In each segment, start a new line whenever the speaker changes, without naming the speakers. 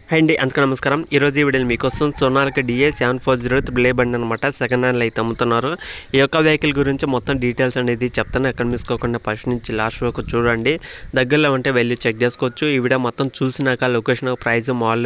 hi అండి అందుకు నమస్కారం ఈరోజు ఈ వీడియోలో మీకోసం Sonalika D A seven four zero triple A బండి అనమాట సెకండ్ హ్యాండ్లో అయితే అమ్ముతున్నారు ఈ యొక్క వెహికల్ గురించి మొత్తం డీటెయిల్స్ అనేది చెప్తాను ఎక్కడ మిస్ కాకుండా ఫస్ట్ నుంచి లాస్ట్ వరకు చూడండి దగ్గరలో ఉంటే వెళ్ళి చెక్ చేసుకోవచ్చు ఈ వీడియో మొత్తం చూసినాక లొకేషన్ ప్రైస్ మాల్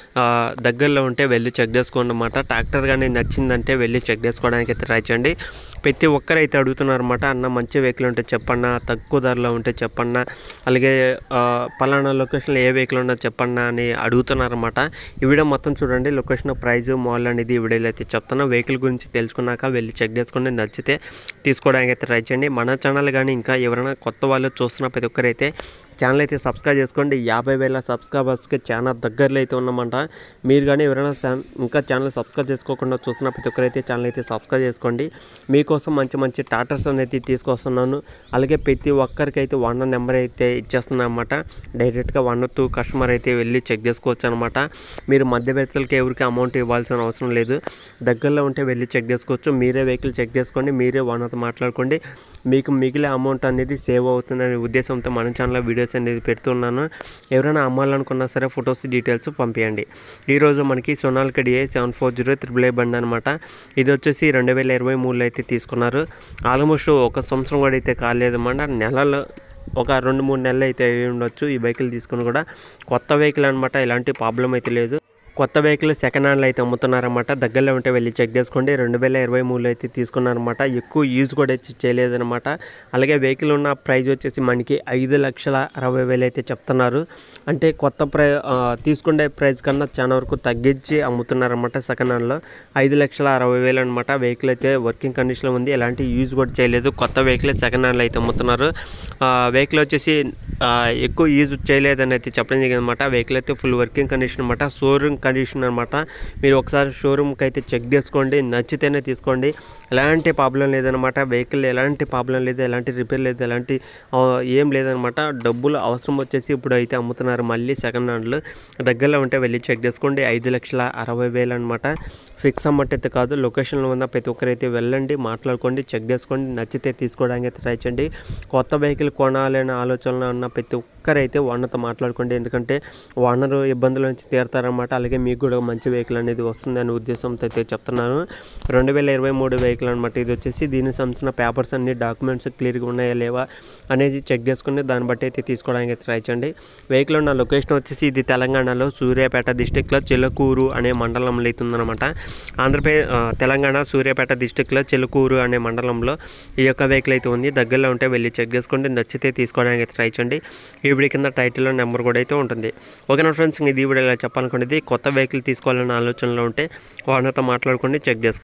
దగ్గరలో ఉంటే వెళ్ళి చెక్ చేసుకోండి అనమాట ట్రాక్టర్ కానీ నచ్చిందంటే వెళ్ళి చెక్ చేసుకోవడానికి అయితే ట్రై చేయండి ప్రతి ఒక్కరు అయితే అడుగుతున్నారు అనమాట అన్న మంచి వెహికల్ ఉంటే చెప్పన్నా తక్కువ ధరలో ఉంటే చెప్పన్నా అలాగే ఆ, పలానా లొకేషన్లో ఏ వెహికల్ ఉన్నా చెప్పన్నా అని అడుగుతున్నారన్నమాట ఈ వీడియో మొత్తం చూడండి లొకేషన్ ప్రైస్ మాల్ అనేది ఈ వీడియోలో అయితే చెప్తాను వెహికల్ గురించి తెలుసుకున్నాక వెళ్ళి చెక్ చేసుకోండి నచ్చితే తీసుకోవడానికి అయితే ట్రై చేయండి మన ఛానల్ కానీ ఇంకా ఎవరైనా కొత్త వాళ్ళు చూస్తున్న ప్రతి ఒక్కరైతే ఛానల్ అయితే సబ్స్క్రైబ్ చేసుకోండి యాభై వేల సబ్స్క్రైబర్స్కి చాలా దగ్గరలో అయితే ఉన్నామంట మీరు కానీ ఎవరైనా సా- ఇంకా ఛానల్ సబ్స్క్రైబ్ చేసుకోకుండా చూస్తున్న ప్రతి ఒక్కరైతే ఛానల్ అయితే సబ్స్క్రైబ్ చేసుకోండి మీకోసం మంచి మంచి టాటర్స్ అనేది తీసుకొస్తున్నాను అలాగే ప్రతి ఒక్కరికి అయితే వన్ నెంబర్ అయితే ఇచ్చేస్తున్నాను అనమాట డైరెక్ట్గా వన్ టూ కస్టమర్ అయితే వెళ్ళి చెక్ చేసుకోవచ్చు అనమాట మీరు మధ్యవర్తులకి ఎవరికి అమౌంట్ ఇవ్వాల్సిన అవసరం లేదు దగ్గరలో ఉంటే వెళ్ళి చెక్ చేసుకోవచ్చు మీరే వెహికల్ చెక్ చేసుకోండి మీరే ఓనర్తో మాట్లాడుకోండి మీకు మిగిలే అమౌంట్ అనేది సేవ్ అవుతుందనే ఉద్దేశంతో మన ఛానల్లో వీడియోస్ అనేది పెడుతున్నాను ఎవరైనా అమ్మాలనుకున్నా సరే ఫొటోస్ డీటెయిల్స్ పంపించండి ఈరోజు మనకి Sonalika D A seven four zero triple A బండి అనమాట ఇది వచ్చేసి రెండు వేల ఇరవై మూడులో అయితే తీసుకున్నారు ఆల్మోస్ట్ ఒక సంవత్సరం కూడా అయితే కాలేదన్నమాట నెలలో ఒక రెండు మూడు నెలలు అయితే అయి ఉండొచ్చు ఈ వెహికల్ తీసుకుని కూడా కొత్త వెహికల్ అనమాట ఎలాంటి ప్రాబ్లం అయితే లేదు కొత్త వెహికల్ సెకండ్ హ్యాండ్లో అయితే అమ్ముతున్నారన్నమాట దగ్గరలో ఉంటే వెళ్ళి చెక్ చేసుకోండి రెండు వేల ఇరవై మూడులో అయితే తీసుకున్నారన్నమాట ఎక్కువ యూజ్ కూడా అయితే చేయలేదన్నమాట అలాగే వెహికల్ ఉన్న ప్రైస్ వచ్చేసి మనకి ఐదు లక్షల అరవై వేలు అయితే చెప్తున్నారు అంటే కొత్త ప్రై ఆ, తీసుకునే ప్రైస్ కన్నా చాలా వరకు తగ్గించి అమ్ముతున్నారన్నమాట సెకండ్ హ్యాండ్లో ఐదు లక్షల అరవై వేలు అనమాట వెహికల్ అయితే వర్కింగ్ కండిషన్లో ఉంది ఎలాంటి యూజ్ కూడా చేయలేదు కొత్త వెహికల్ సెకండ్ హ్యాండ్లో అయితే అమ్ముతున్నారు వెహికల్ వచ్చేసి ఆ, ఎక్కువ యూజ్ చేయలేదని అయితే చెప్పడం జరిగింది అనమాట వెహికల్ అయితే ఫుల్ వర్కింగ్ కండిషన్ అనమాట షోరూమ్ కండిషన్ అనమాట మీరు ఒకసారి షోరూమ్కి అయితే చెక్ చేసుకోండి నచ్చితేనే తీసుకోండి ఎలాంటి ప్రాబ్లం లేదనమాట వెహికల్ ఎలాంటి ప్రాబ్లం లేదు ఎలాంటి రిపేర్ లేదు ఎలాంటి ఆ, ఏం లేదనమాట డబ్బులు అవసరం వచ్చేసి ఇప్పుడు అయితే అమ్ముతున్నారు మళ్ళీ సెకండ్ హ్యాండ్లు దగ్గరలో ఉంటే వెళ్ళి చెక్ చేసుకోండి ఐదు లక్షల అరవై వేలు అనమాట ఫిక్స్ అమౌంట్ అయితే కాదు లొకేషన్లో ఉన్న ప్రతి ఒక్కరైతే వెళ్ళండి మాట్లాడుకోండి చెక్ చేసుకోండి నచ్చితే తీసుకోవడానికి అయితే ట్రై చేయండి కొత్త వెహికల్ కొనాలనే ఆలోచనలో ఉన్న ప్రతి ఒక్కరైతే ఓనర్తో మాట్లాడుకోండి ఎందుకంటే ఓనర్ ఇబ్బందుల నుంచి తీరుతారన్నమాట అలాగే మీకు కూడా మంచి వెహికల్ అనేది వస్తుంది అనే ఉద్దేశంతో అయితే చెప్తున్నాను రెండు వేల ఇరవై మూడు వెహికల్ అనమాట ఇది వచ్చేసి దీనికి సంబంధించిన పేపర్స్ అన్ని డాక్యుమెంట్స్ క్లియర్గా ఉన్నాయా లేవా అనేది చెక్ చేసుకుని దాన్ని బట్టి అయితే తీసుకోవడానికి అయితే ట్రై చేయండి వెహికల్ ఉన్న లొకేషన్ వచ్చేసి ఇది తెలంగాణలో సూర్యాపేట డిస్టిక్లో చిలకూరు అనే మండలంలో అయితే ఉందన్నమాట ఆంధ్రప్రదేశ్ ఆ, తెలంగాణ సూర్యాపేట డిస్టిక్లో చిలుకూరు అనే మండలంలో ఈ యొక్క వెహికల్ అయితే ఉంది దగ్గరలో ఉంటే వెళ్ళి చెక్ చేసుకోండి నచ్చితే తీసుకోవడానికి అయితే ట్రై చేయండి ఈ వీడియో కింద టైటిల్లో నెంబర్ కూడా అయితే ఉంటుంది ఓకేనా ఫ్రెండ్స్ ఇది వీడియో ఇలా చెప్పాలనుకునేది కొత్త వెహికల్ తీసుకోవాలన్న ఆలోచనలో ఉంటే వాళ్ళతో మాట్లాడుకోండి చెక్ చేసుకోండి